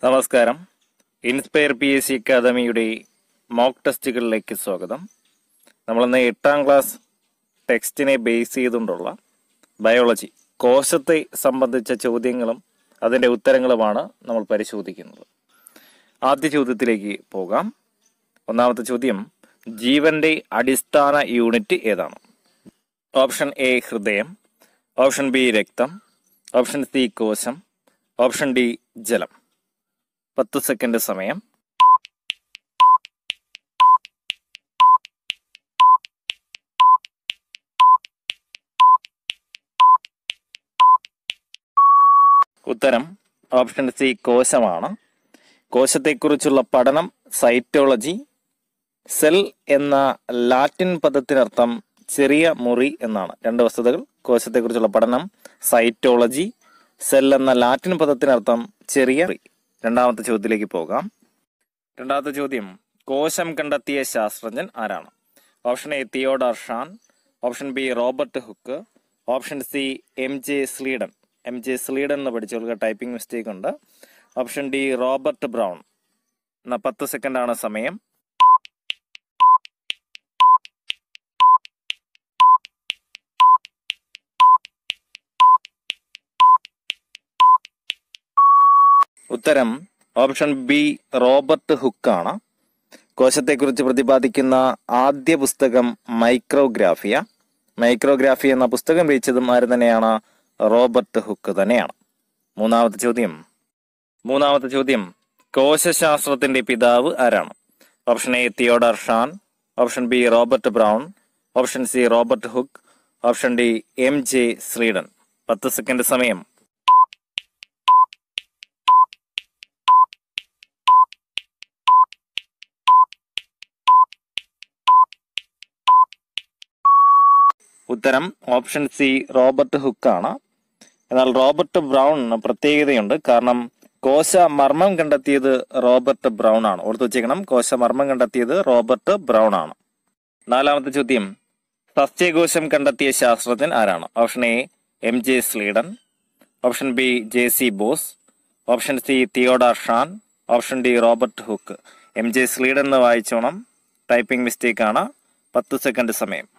നമസ്കാരം Inspire P S C അക്കാദമിയുടെ mock ടെസ്റ്റുകളിലേക്ക് സ്വാഗതം നമ്മളിന്ന് എട്ടാം ക്ലാസ് ടെക്സ്റ്റിനെ ബേസ് ചെയ്തുകൊണ്ടുള്ള ബയോളജി കോശത്തെ സംബന്ധിച്ച ചോദ്യങ്ങളും അതിൻ്റെ ഉത്തരങ്ങളുമാണ് നമ്മൾ പരിശോധിക്കുന്നത് ആദ്യ ചോദ്യത്തിലേക്ക് പോകാം ഒന്നാമത്തെ ചോദ്യം ജീവന്റെ അടിസ്ഥാന യൂണിറ്റ് ഏതാണ് ഓപ്ഷൻ എ ഹൃദയം ഓപ്ഷൻ ബി രക്തം ഓപ്ഷൻ സി കോശം ഓപ്ഷൻ ഡി ജലം പത്ത് സെക്കൻഡ് സമയം ഉത്തരം ഓപ്ഷൻ സി കോശമാണ് കോശത്തെക്കുറിച്ചുള്ള പഠനം സൈറ്റോളജി സെൽ എന്ന ലാറ്റിൻ പദത്തിനർത്ഥം ചെറിയ മുറി എന്നാണ് രണ്ട് വസ്തുതകൾ കോശത്തെക്കുറിച്ചുള്ള പഠനം സൈറ്റോളജി സെൽ എന്ന ലാറ്റിൻ പദത്തിനർത്ഥം ചെറിയ മുറി രണ്ടാമത്തെ ചോദ്യത്തിലേക്ക് പോകാം രണ്ടാമത്തെ ചോദ്യം കോശം കണ്ടെത്തിയ ശാസ്ത്രജ്ഞൻ ആരാണ് option A Theodor Schwann option B Robert Hooke option C M J Schleiden M J Schleiden എന്ന് പഠിച്ചവർക്ക് ടൈപ്പിംഗ് മിസ്റ്റേക്ക് ഉണ്ട് ഓപ്ഷൻ ഡി റോബർട്ട് ബ്രൗൺ എന്ന പത്ത് സെക്കൻഡാണ് സമയം ഉത്തരം ഓപ്ഷൻ ബി റോബർട്ട് ഹുക്കാണ് കോശത്തെക്കുറിച്ച് പ്രതിപാദിക്കുന്ന ആദ്യ പുസ്തകം മൈക്രോഗ്രാഫിയ മൈക്രോഗ്രാഫി എന്ന പുസ്തകം രചിച്ചതും ആര് തന്നെയാണ് റോബർട്ട് ഹുക്ക് തന്നെയാണ് മൂന്നാമത്തെ ചോദ്യം മൂന്നാമത്തെ ചോദ്യം കോശശാസ്ത്രത്തിന്റെ പിതാവ് ആരാണ് option A Theodor Schwann option B Robert Brown option C Robert Hooke option D M J Schleiden പത്ത് സെക്കൻഡ് സമയം ഉത്തരം ഓപ്ഷൻ സി റോബർട്ട് ഹുക്കാണ് എന്നാൽ റോബർട്ട് ബ്രൗൺ പ്രത്യേകതയുണ്ട് കാരണം കോശ മർമ്മം കണ്ടെത്തിയത് റോബർട്ട് ബ്രൗൺ ആണ് ഓർത്തു വെച്ചേക്കണം കോശ മർമ്മം കണ്ടെത്തിയത് റോബർട്ട് ബ്രൗൺ ആണ് നാലാമത്തെ ചോദ്യം സസ്യകോശം കണ്ടെത്തിയ ശാസ്ത്രജ്ഞൻ ആരാണ് option A M J Schleiden option B J C Bose option C Theodor Schwann option D Robert Hooke M J Schleiden എന്ന് വായിച്ചോണം ടൈപ്പിംഗ് മിസ്റ്റേക്ക് ആണ് പത്ത് സെക്കൻഡ് സമയം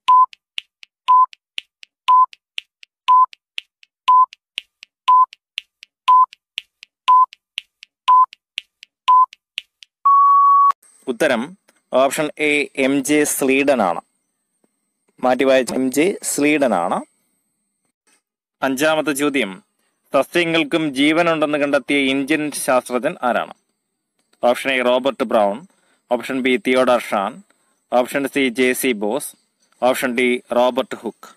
ഉത്തരം option A M J Schleiden ആണ് മാറ്റി വായിച്ച എം ജെ സ്ലീഡൻ ആണ് അഞ്ചാമത്തെ ചോദ്യം സസ്യങ്ങൾക്കും ജീവനുണ്ടെന്ന് കണ്ടെത്തിയ ഇന്ത്യൻ ശാസ്ത്രജ്ഞൻ ആരാണ് option A Robert Brown option B Theodor Schwann option C J C Bose option D Robert Hooke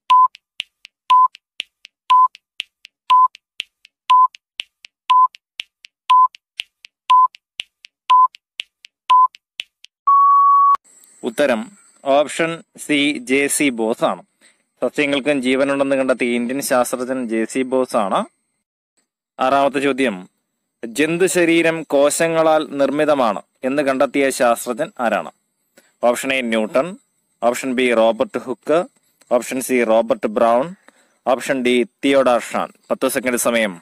ഉത്തരം option C J C Bose ആണ് സസ്യങ്ങൾക്കും ജീവനുണ്ടെന്ന് കണ്ടെത്തിയ ഇന്ത്യൻ ശാസ്ത്രജ്ഞൻ ജെ സി ബോസ് ആണ് ആറാമത്തെ ചോദ്യം ജന്തു ശരീരം കോശങ്ങളാൽ നിർമ്മിതമാണ് എന്ന് കണ്ടെത്തിയ ശാസ്ത്രജ്ഞൻ ആരാണ് option A Newton option B Robert Hooke option C Robert Brown option D Theodor Schwann പത്ത് സെക്കൻഡ് സമയം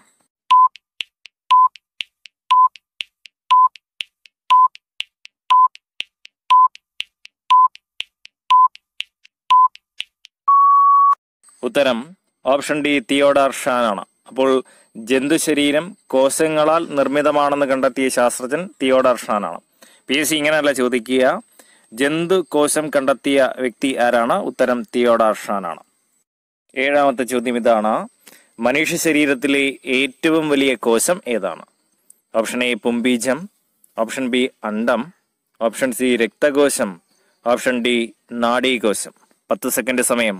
ഉത്തരം ഓപ്ഷൻ ഡി തിയോഡാർ ഷാൻ ആണ് അപ്പോൾ ജന്തു ശരീരം കോശങ്ങളാൽ നിർമ്മിതമാണെന്ന് കണ്ടെത്തിയ ശാസ്ത്രജ്ഞൻ തിയോഡാർ ഷാൻ ആണ് പി എസ് സി ഇങ്ങനെയല്ല ചോദിക്കുക ജന്തു കോശം കണ്ടെത്തിയ വ്യക്തി ആരാണ് ഉത്തരം തിയോഡാർ ഷാൻ ആണ് ഏഴാമത്തെ ചോദ്യം ഇതാണ് മനുഷ്യ ശരീരത്തിലെ ഏറ്റവും വലിയ കോശം ഏതാണ് ഓപ്ഷൻ എ പുംബീജം ഓപ്ഷൻ ബി അണ്ടം ഓപ്ഷൻ സി രക്തകോശം ഓപ്ഷൻ ഡി നാഡീകോശം പത്ത് സെക്കൻഡ് സമയം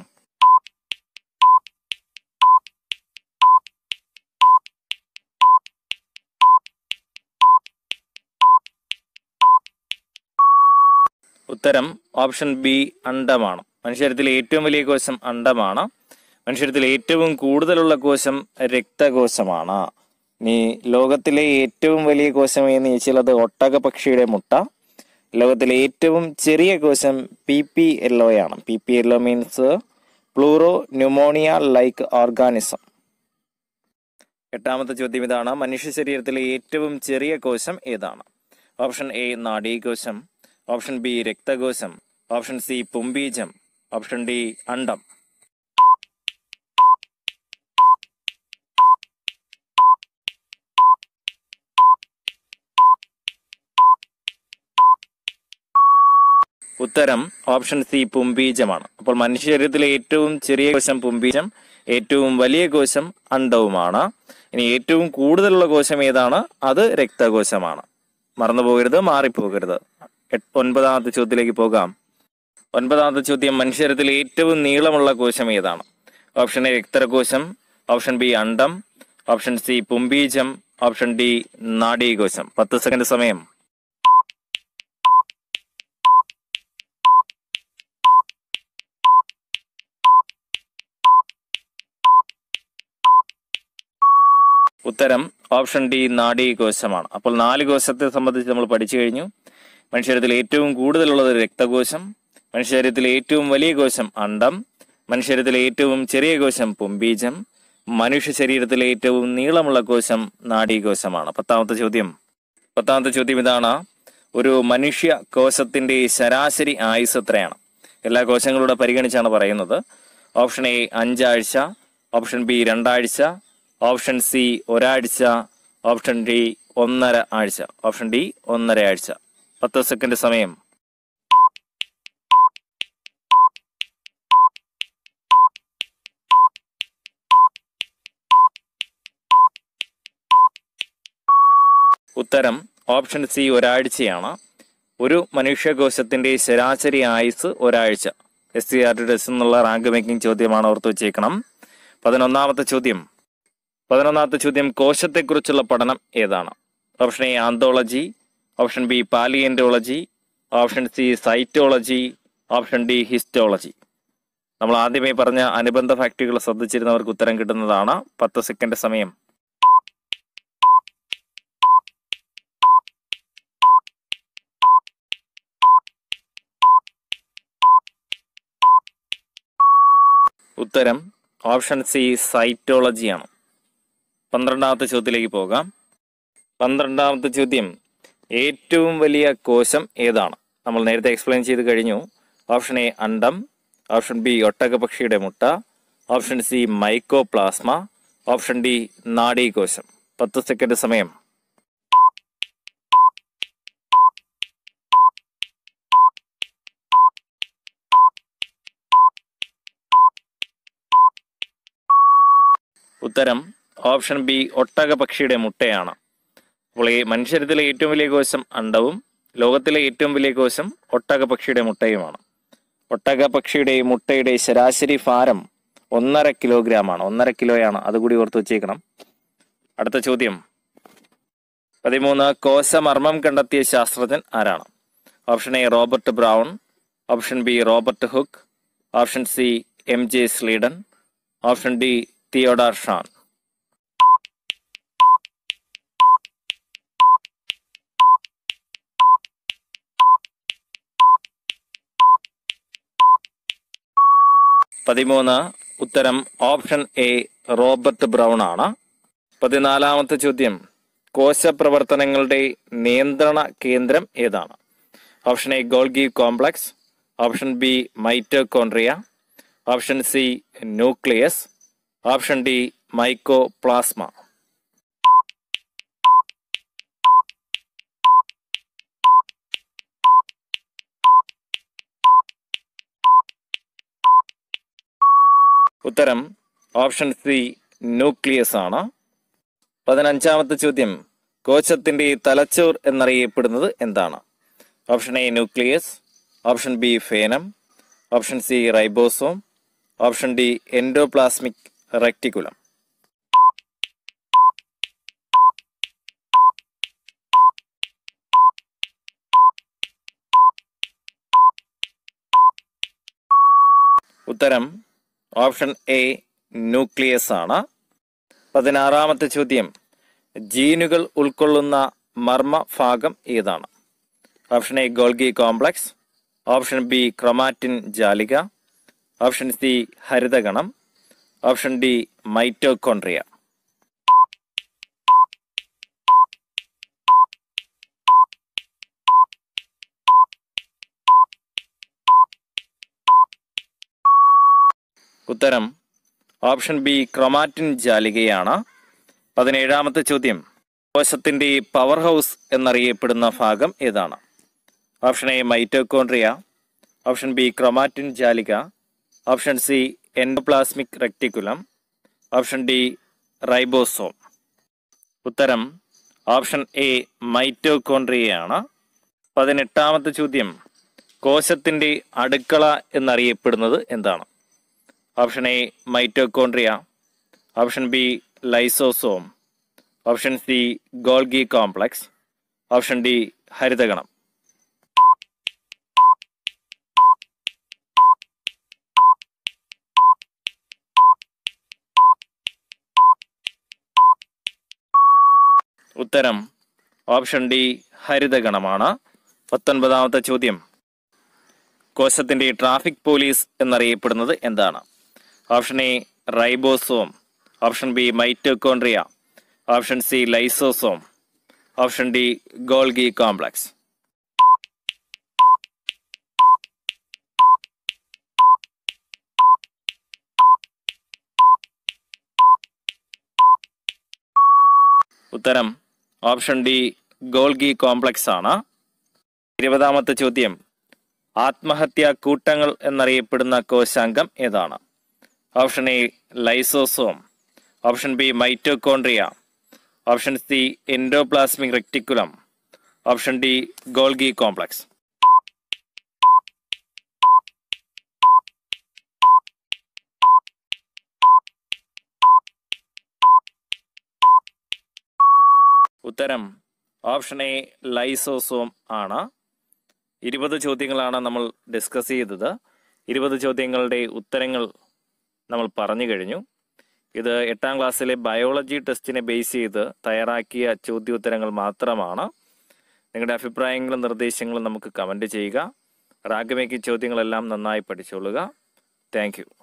ഉത്തരം ഓപ്ഷൻ ബി അണ്ടമാണ് മനുഷ്യരത്തിലെ ഏറ്റവും വലിയ കോശം അണ്ടമാണ് മനുഷ്യരത്തിൽ ഏറ്റവും കൂടുതലുള്ള കോശം രക്തകോശമാണ് ഇനി ലോകത്തിലെ ഏറ്റവും വലിയ കോശം എന്ന് ചോദിച്ചാൽ അത് ഒട്ടക പക്ഷിയുടെ മുട്ട ലോകത്തിലെ ഏറ്റവും ചെറിയ കോശം പി പി എല്ലോയാണ് P P L O means pleuropneumonia like organism എട്ടാമത്തെ ചോദ്യം ഇതാണ് മനുഷ്യ ശരീരത്തിലെ ഏറ്റവും ചെറിയ കോശം ഏതാണ് ഓപ്ഷൻ എ നാഡീകോശം ഓപ്ഷൻ ബി രക്തകോശം ഓപ്ഷൻ സി പുംബീജം ഓപ്ഷൻ ഡി അണ്ടം ഉത്തരം ഓപ്ഷൻ സി പുംബീജമാണ് അപ്പോൾ മനുഷ്യ ശരീരത്തിലെ ഏറ്റവും ചെറിയ കോശം പുംബീജം ഏറ്റവും വലിയ കോശം അണ്ടവുമാണ് ഇനി ഏറ്റവും കൂടുതലുള്ള കോശം ഏതാണ് അത് രക്തകോശമാണ് മറന്നു പോകരുത് മാറിപ്പോകരുത് എട്ട് ഒൻപതാമത്തെ ചോദ്യത്തിലേക്ക് പോകാം ഒൻപതാമത്തെ ചോദ്യം മനുഷ്യരത്തിലെ ഏറ്റവും നീളമുള്ള കോശം ഏതാണ് ഓപ്ഷൻ എ രക്തകോശം ഓപ്ഷൻ ബി അണ്ടം ഓപ്ഷൻ സി പുംബീജം ഓപ്ഷൻ ഡി നാഡീകോശം പത്ത് സെക്കൻഡ് സമയം ഉത്തരം ഓപ്ഷൻ ഡി നാഡീകോശമാണ് അപ്പോൾ നാല് കോശത്തെ സംബന്ധിച്ച് നമ്മൾ പഠിച്ചു കഴിഞ്ഞു മനുഷ്യരത്തിൽ ഏറ്റവും കൂടുതലുള്ളത് രക്തകോശം മനുഷ്യരത്തിൽ ഏറ്റവും വലിയ കോശം അണ്ടം മനുഷ്യരത്തിലെ ഏറ്റവും ചെറിയ കോശം പുംബീജം മനുഷ്യ ശരീരത്തിലെ ഏറ്റവും നീളമുള്ള കോശം നാഡീകോശമാണ് പത്താമത്തെ ചോദ്യം പത്താമത്തെ ചോദ്യം ഇതാണ് ഒരു മനുഷ്യ കോശത്തിന്റെ ശരാശരി ആയുസ് എത്രയാണ് എല്ലാ കോശങ്ങളുടെ പരിഗണിച്ചാണ് പറയുന്നത് ഓപ്ഷൻ എ അഞ്ചാഴ്ച ഓപ്ഷൻ ബി രണ്ടാഴ്ച ഓപ്ഷൻ സി ഒരാഴ്ച ഓപ്ഷൻ ഡി ഒന്നര ആഴ്ച ഓപ്ഷൻ ഡി ഒന്നര ആഴ്ച പത്ത് സെക്കൻഡ് സമയം ഉത്തരം ഓപ്ഷൻ സി ഒരാഴ്ചയാണ് ഒരു മനുഷ്യകോശത്തിന്റെ ശരാശരി ആയുസ് ഒരാഴ്ച S C R T test എന്നുള്ള റാങ്ക് മേക്കിംഗ് ചോദ്യമാണ് ഓർത്ത് വെച്ചേക്കണം പതിനൊന്നാമത്തെ ചോദ്യം പതിനൊന്നാമത്തെ ചോദ്യം കോശത്തെക്കുറിച്ചുള്ള പഠനം ഏതാണ് option A anthology option B palaeontology option C cytology option D histology നമ്മൾ ആദ്യമേ പറഞ്ഞ അനുബന്ധ ഫാക്ടറികൾ ശ്രദ്ധിച്ചിരുന്നവർക്ക് ഉത്തരം കിട്ടുന്നതാണ് പത്ത് സെക്കൻഡ് സമയം ഉത്തരം ഓപ്ഷൻ സി സൈറ്റോളജിയാണ് പന്ത്രണ്ടാമത്തെ ചോദ്യത്തിലേക്ക് പോകാം പന്ത്രണ്ടാമത്തെ ചോദ്യം ഏറ്റവും വലിയ കോശം ഏതാണ് നമ്മൾ നേരത്തെ എക്സ്പ്ലെയിൻ ചെയ്ത് കഴിഞ്ഞു ഓപ്ഷൻ എ അണ്ടം ഓപ്ഷൻ ബി ഒട്ടകപക്ഷിയുടെ മുട്ട option C mycoplasma option D നാഡീകോശം പത്ത് സെക്കൻഡ് സമയം ഉത്തരം ഓപ്ഷൻ ബി ഒട്ടകപക്ഷിയുടെ മുട്ടയാണ് അപ്പോൾ ഈ മനുഷ്യരത്തിലെ ഏറ്റവും വലിയ കോശം അണ്ടവും ലോകത്തിലെ ഏറ്റവും വലിയ കോശം ഒട്ടകപക്ഷിയുടെ മുട്ടയുമാണ് ഒട്ടകപക്ഷിയുടെ മുട്ടയുടെ ശരാശരി ഭാരം ഒന്നര കിലോഗ്രാം ആണ് ഒന്നര കിലോയാണ് അതുകൂടി ഓർത്ത് വെച്ചേക്കണം അടുത്ത ചോദ്യം പതിമൂന്ന് കോശമർമ്മം കണ്ടെത്തിയ ശാസ്ത്രജ്ഞൻ ആരാണ് option A Robert Brown option B Robert Hooke option C M J Schleiden option D Theodor Schwann പതിമൂന്ന് ഉത്തരം ഓപ്ഷൻ എ റോബർട്ട് ബ്രൗൺ ആണ് പതിനാലാമത്തെ ചോദ്യം കോശപ്രവർത്തനങ്ങളുടെ നിയന്ത്രണ കേന്ദ്രം ഏതാണ് option A Golgi complex option B mitochondria option C nucleus option D mycoplasma ഉത്തരം option C nucleus ആണ് പതിനഞ്ചാമത്തെ ചോദ്യം കോശത്തിന്റെ തലച്ചോർ എന്നറിയപ്പെടുന്നത് എന്താണ് option A nucleus option B ഫേനം option C ribosome option D endoplasmic reticulum ഉത്തരം ഓപ്ഷൻ എ ന്യൂക്ലിയസ് ആണ് പതിനാറാമത്തെ ചോദ്യം ജീനുകൾ ഉൾക്കൊള്ളുന്ന മർമ്മ ഭാഗം ഏതാണ് option A Golgi complex option B chromatin ജാലിക ഓപ്ഷൻ സി ഹരിതഗണം ഓപ്ഷൻ ഡി മൈറ്റോകോൺട്രിയ ഉത്തരം ഓപ്ഷൻ ബി ക്രൊമാറ്റിൻ ജാലികയാണ് പതിനേഴാമത്തെ ചോദ്യം കോശത്തിന്റെ പവർ ഹൗസ് എന്നറിയപ്പെടുന്ന ഭാഗം ഏതാണ് option A mitochondria option B chromatin ജാലിക option C endoplasmic reticulum option D ribosome ഉത്തരം ഓപ്ഷൻ എ മൈറ്റോകോൺട്രിയയാണ് പതിനെട്ടാമത്തെ ചോദ്യം കോശത്തിന്റെ അടുക്കള എന്നറിയപ്പെടുന്നത് എന്താണ് option A mitochondria option B lysosome option C Golgi complex option D ഹരിതഗണം ഉത്തരം ഓപ്ഷൻ ഡി ഹരിതഗണമാണ് പത്തൊൻപതാമത്തെ ചോദ്യം കോശത്തിന്റെ ട്രാഫിക് പോലീസ് എന്നറിയപ്പെടുന്നത് എന്താണ് option A ribosome option B mitochondria option C lysosome option D Golgi complex ഉത്തരം ഓപ്ഷൻ ഡി ഗോൾഗി കോംപ്ലക്സ് ആണ് ഇരുപതാമത്തെ ചോദ്യം ആത്മഹത്യാ കൂട്ടങ്ങൾ എന്നറിയപ്പെടുന്ന കോശാംഗം ഏതാണ് option A lysosome option B mitochondria option C endoplasmic reticulum option D Golgi complex ഉത്തരം ഓപ്ഷൻ എ ലൈസോസോം ആണ് ഇരുപത് ചോദ്യങ്ങളാണ് നമ്മൾ ഡിസ്കസ് ചെയ്തത് ഇരുപത് ചോദ്യങ്ങളുടെ ഉത്തരങ്ങൾ നമ്മൾ പറഞ്ഞു കഴിഞ്ഞു ഇത് എട്ടാം ക്ലാസ്സിലെ ബയോളജി ടെസ്റ്റിനെ ബേസ് ചെയ്ത് തയ്യാറാക്കിയ ചോദ്യോത്തരങ്ങൾ മാത്രമാണ് നിങ്ങളുടെ അഭിപ്രായങ്ങളും നിർദ്ദേശങ്ങളും നമുക്ക് കമൻറ്റ് ചെയ്യുക റാഗ് മേക്കിംഗ് ചോദ്യങ്ങളെല്ലാം നന്നായി പഠിച്ചോളുക താങ്ക്